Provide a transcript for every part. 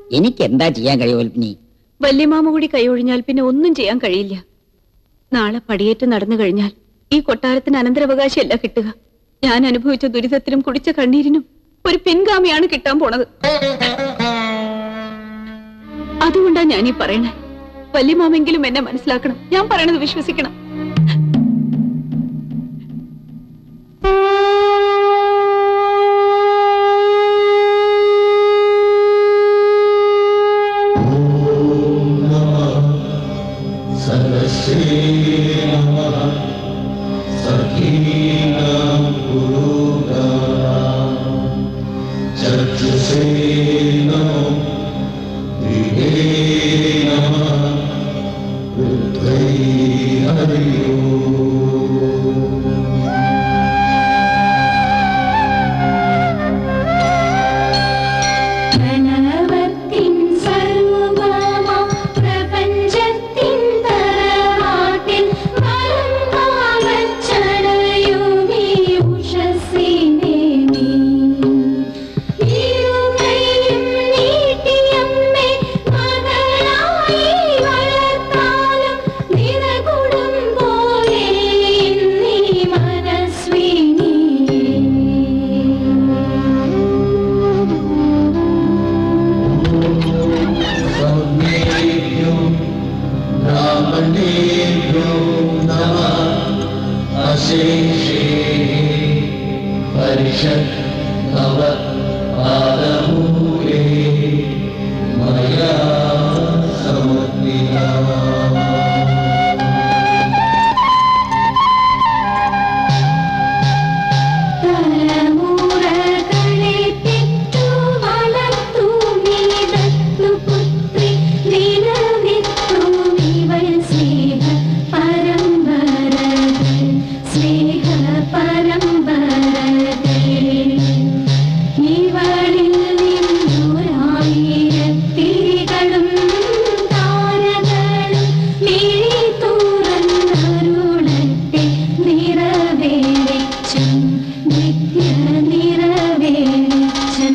എനിക്ക് എന്താ ചെയ്യാൻ കഴിയും വൽപ്പിനി വല്യമാമ കൂടി കൈയൊഴിഞ്ഞാൽ പിന്നെ ഒന്നും ചെയ്യാൻ കഴിയില്ല നാളെ പടിയേറ്റ് നടന്നു കഴിഞ്ഞാൽ ഈ കൊട്ടാരത്തിന് അനന്തരാവകാശമല്ല കിട്ടുക ഞാൻ അനുഭവിച്ച ദുരിതത്തിനും കുടിച്ച കണ്ണീരിനും ഒരു പിൻഗാമിയാണ് കിട്ടാൻ പോണത് അതുകൊണ്ടാ ഞാൻ ഈ പറയണേ വല്യമാമെങ്കിലും എന്നെ മനസ്സിലാക്കണം ഞാൻ പറയണത് വിശ്വസിക്കണം പ്രണവത്തിൻ സർവ്വഭൗമ പ്രപഞ്ചത്തിൻ തറവാട്ടിൽ വലങ്കാവച്ചടയുമീ ഉഷസ്സിനെ നീ. ഇരുകൈയും നീട്ടിയമ്മേ മകളായി വളർത്താലും നിറകുടം പോലെ നീ പരിഷത് ഭവ പാദമൂലേ മയാ സമർപ്പിതാ തലമുറകളെ പെറ്റു വളർത്തു നീ ദത്തുപുത്രി നിലനിർത്തു ഇവൾ സ്നേഹ പരമ്പരകൾ സ്നേഹ പരമ്പരകൾ ഇവളിൽ നിന്നൊരായിരത്തിരികളും താരകളും മിഴി തുറന്നരുളട്ടെ നിറവേറിച്ചും നിത്യ നിറവേറിച്ചും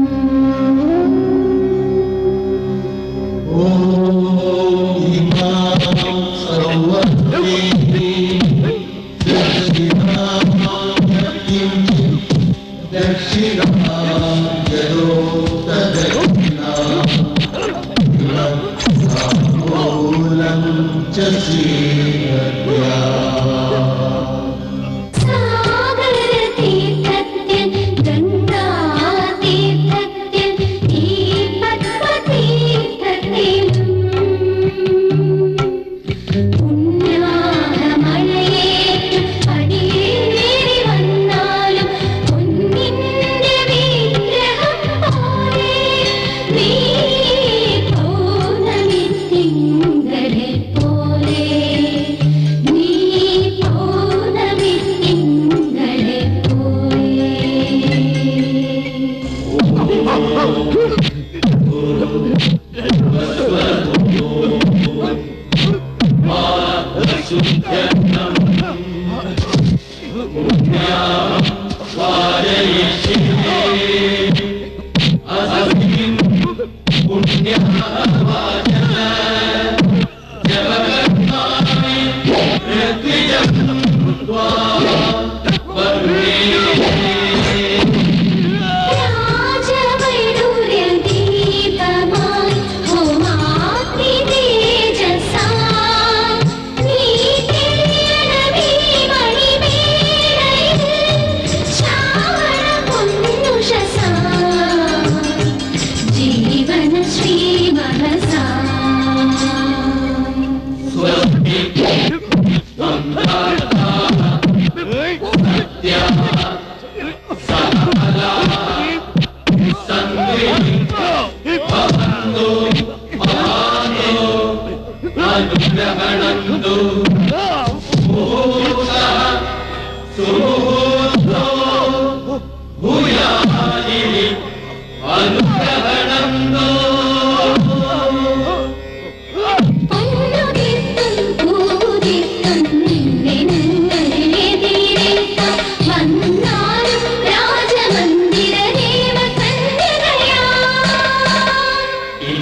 സാഗരതീർത്ഥത്തിൽ ഗംഗാതീർത്ഥത്തിൽ ഈ പത്മതീർത്ഥത്തിലും പുണ്യാഹമഴയേറ്റു അടിയേറി വന്നാലും പൊന്നിന്റെ വിഗ്രഹം പോലെ നീ പൗർണമി തിങ്കളെ പോലെ നീ പൗർണമി തിങ്കളെ പോലെ രാജവൈഡൂര്യ ദീപമായി ഹോമാഗ്നി തേജസായി നീ തെളിയണമീ മണിമേടയിൽ ശ്രാവണ പൊന്നുഷസായി ജീവന ശ്രീവഹസായി പൊന്നുതിർത്തും പൂതിർത്തും നിന്നെ ഞങ്ങളെതിരേൽക്കാം. വന്നാലും രാജമന്ദിര ദേവകന്യകയാം.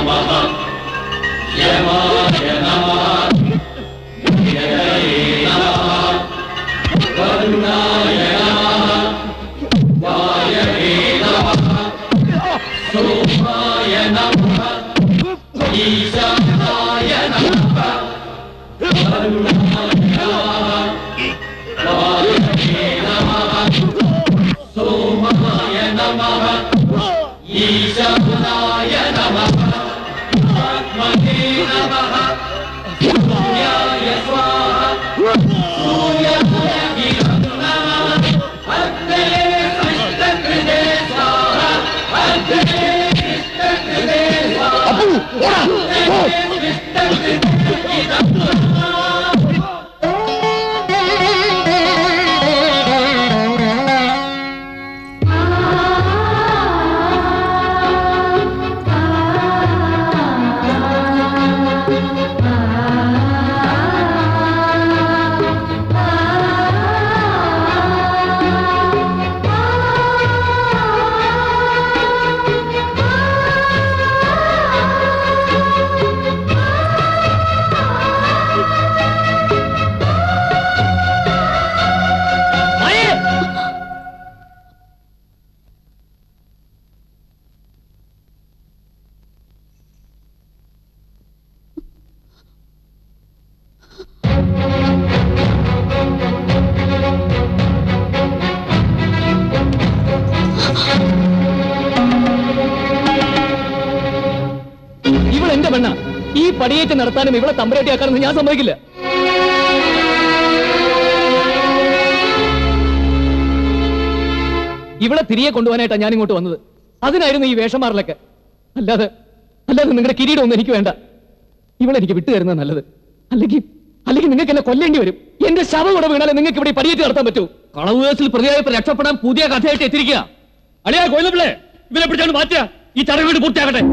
ഇവൾ എന്റെ പെണ്ണ ഈ പടിയേറ്റ് നടത്താനും ഇവളെ തമ്പരേറ്റിയാക്കാനൊന്നും ഞാൻ സമ്മതിക്കില്ല ഇവളെ തിരികെ കൊണ്ടുപോകാനായിട്ടാണ് ഞാൻ ഇങ്ങോട്ട് വന്നത് അതിനായിരുന്നു ഈ വേഷമാറിലൊക്കെ അല്ലാതെ അല്ലാതെ നിങ്ങളുടെ കിരീടമൊന്നും എനിക്ക് വേണ്ട ഇവളെനിക്ക് വിട്ടു തരുന്നത് നല്ലത് അല്ലെങ്കിൽ അല്ലെങ്കിൽ നിങ്ങൾക്ക് എന്നെ കൊല്ലേണ്ടി വരും എന്റെ ശവം കൂടെ വീണാലേ നിങ്ങൾക്ക് ഇവിടെ ഈ പടിയേറ്റ് നടത്താൻ പറ്റൂ കളവ് കേസിൽ പ്രതിയായപ്പോൾ രക്ഷപ്പെടാൻ പുതിയ കഥയായിട്ട് എത്തിരിക്കുക അളിയാ കൊല്ലപ്പിള്ളേ ഇവരെ പിടിച്ചാണ് മാറ്റുക ഈ ചടങ്ങ് വീട് പൂർത്തിയാക്കട്ടെ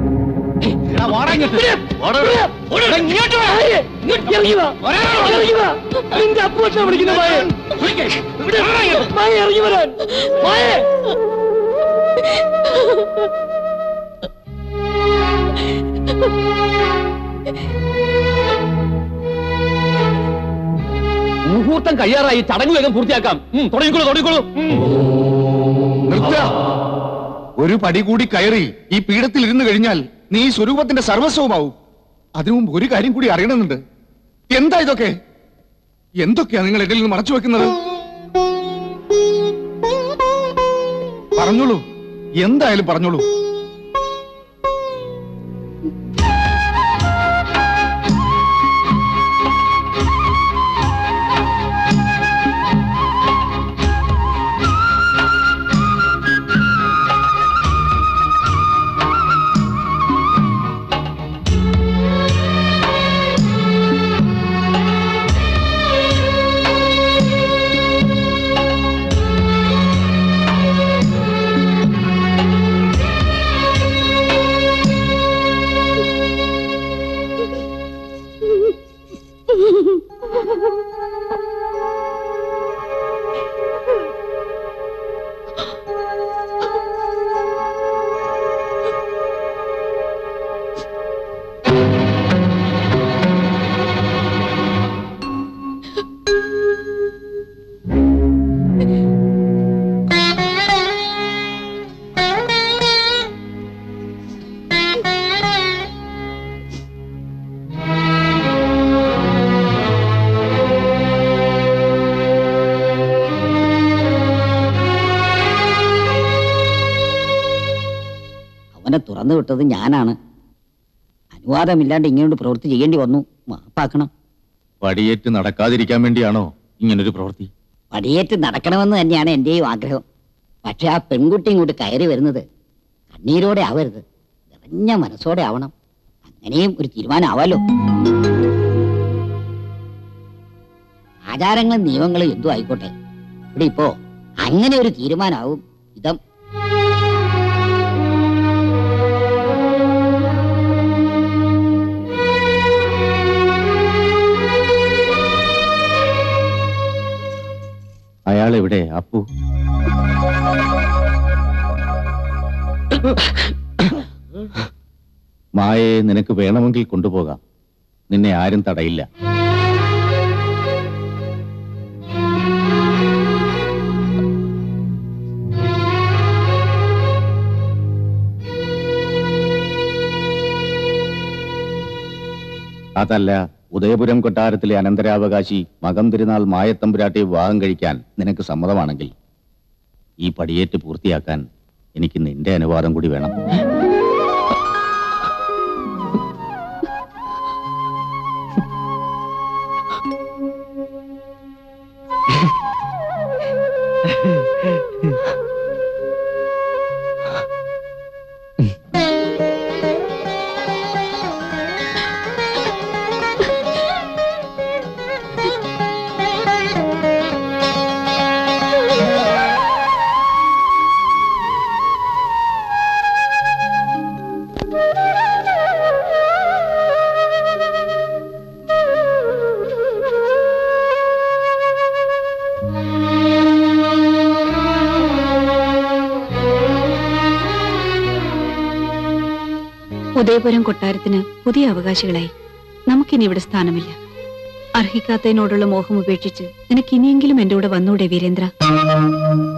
ഇങ്ങോട്ട് വാ. ഇങ്ങോട്ട് ഇറങ്ങി വാ. ഇറങ്ങി വാ. നിന്റെ അപ്പൂട്ടനെ വിളിക്കുന്ന മായ. മായ ഇറങ്ങി വരാൻ. മായേ. മുഹൂർത്തം കഴിയാറായി ചടങ്ങ് വേഗം പൂർത്തിയാക്കാം ഉം, തുടങ്ങിക്കോളൂ തുടങ്ങിക്കോളൂ ഉം. നിർത്തുക ഒരു പടി കൂടി കയറി ഈ പീഠത്തിൽ ഇരുന്ന് കഴിഞ്ഞാൽ നീ ഈ സ്വരൂപത്തിന്റെ സർവസ്വമാവും അതിനു മുമ്പ് ഒരു കാര്യം കൂടി അറിയണമെന്നുണ്ട് എന്താ ഇതൊക്കെ എന്തൊക്കെയാ നിങ്ങൾ എന്നിൽ നിന്ന് മറച്ചു വെക്കുന്നത് പറഞ്ഞോളൂ എന്തായാലും പറഞ്ഞോളൂ അവനെ തുറന്നു വിട്ടത് ഞാനാണ് അനുവാദമില്ലാണ്ട് ഇങ്ങനൊരു പ്രവൃത്തി ചെയ്യേണ്ടി വന്നു മാപ്പാക്കണം പടിയേറ്റ് നടക്കാതിരിക്കാൻ വേണ്ടിയാണോ ഇങ്ങനൊരു പ്രവൃത്തി പടിയേറ്റ് നടക്കണമെന്ന് തന്നെയാണ് എന്റെയും ആഗ്രഹം പക്ഷെ ആ പെൺകുട്ടി ഇങ്ങോട്ട് കയറി വരുന്നത് കണ്ണീരോടെ ആവരുത് നിറഞ്ഞ മനസ്സോടെ ആവണം അങ്ങനെയും ഒരു തീരുമാനമാവാലോ ആചാരങ്ങളും നിയമങ്ങളും എന്തും ആയിക്കോട്ടെ ഇവിടെ ഇപ്പോ അങ്ങനെ ഒരു തീരുമാനമാവും ഇതം അയാൾ എവിടെ അപ്പു മായയെ നിനക്ക് വേണമെങ്കിൽ കൊണ്ടുപോകാം നിന്നെ ആരും തടയില്ല അതല്ല ഉദയപുരം കൊട്ടാരത്തിലെ അനന്തരാവകാശി മകം തിരുനാൾ മായത്തമ്പുരാട്ടെ വിവാഹം കഴിക്കാൻ നിനക്ക് സമ്മതമാണെങ്കിൽ ഈ പടിയേറ്റ് പൂർത്തിയാക്കാൻ എനിക്ക് നിന്റെ അനുവാദം കൂടി വേണം ഉദയപുരം കൊട്ടാരത്തിന് പുതിയ അവകാശികളായി നമുക്കിനി ഇവിടെ സ്ഥാനമില്ല അർഹിക്കാത്തതിനോടുള്ള മോഹം ഉപേക്ഷിച്ച് നിനക്ക് ഇനിയെങ്കിലും എന്റെ കൂടെ വന്നൂടെ വീരേന്ദ്ര